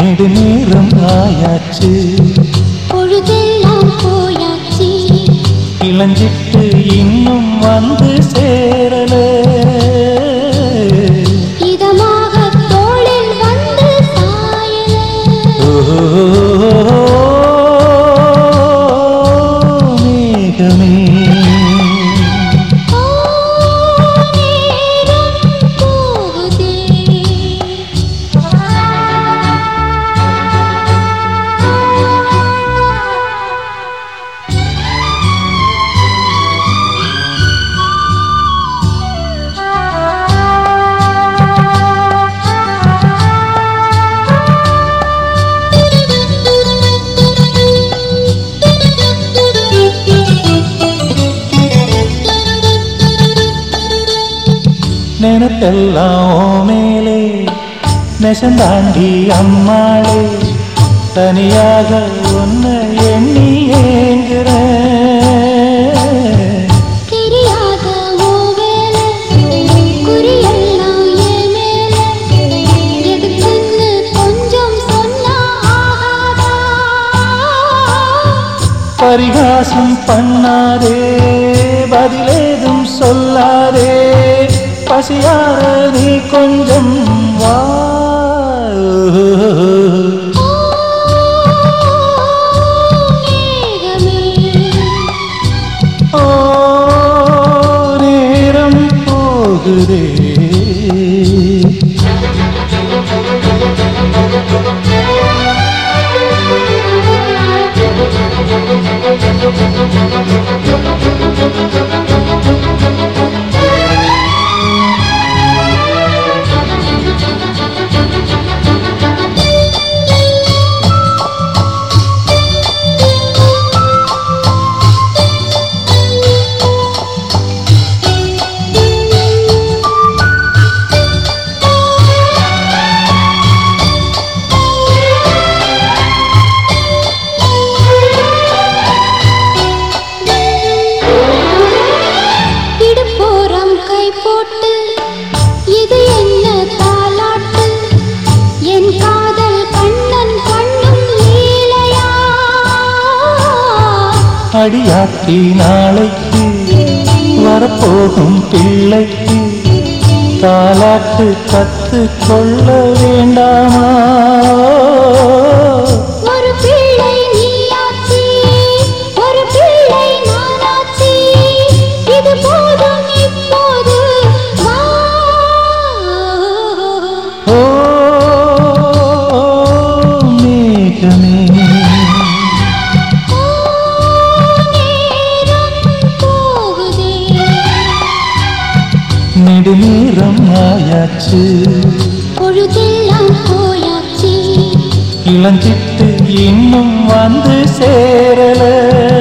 நெடுநேரம் ஆயாச்சு பொழுதெல்லாம் போயாச்சு இளஞ்சிட்டு இன்னும் வந்து சேரல இதமாக தோளில் வந்து சாயல ஓ, மேகமே ஓ, நேரம் போகுதே. நினைப்பெல்லாம் ஓ மேலே நெசந்தாண்டி அம்மாளே தனியாக ஒன்ன எண்ணி ஏங்குறேன் தெரியாத ஓ வேலை, குறியெல்லாம் என் மேல. எதுக்குன்னு கொஞ்சம் சொன்னா ஆகாதா? பரிகாசம் பண்ணாதே பதிலேதும் சொல்லாதே பசியார நீ கொஞ்சம் வா ஓ, மேகமே. ஓ நேரம் போகுதே இடுப்போரம் கை போட்டு இது என்ன தாலாட்டு என் காதல் கண்ணன் கண்ணும் லீலையா அடியாத்தி நாளைக்கு வரப்போகும் பிள்ளைக்கு தாலாட்டு கத்து கொள்ள வேண்டாமா ஒரு பிள்ளை நீயாச்சி ஒரு பிள்ளை நானாச்சி இது போதும் இப்போது வா ஓ மேகமே ஓ, நேரம் போகுதே நெடுநேரம் ஆயாச்சு பொழுதெல்லாம் போயாச்சு இளஞ்சிட்டு இன்னும் வந்து சேரல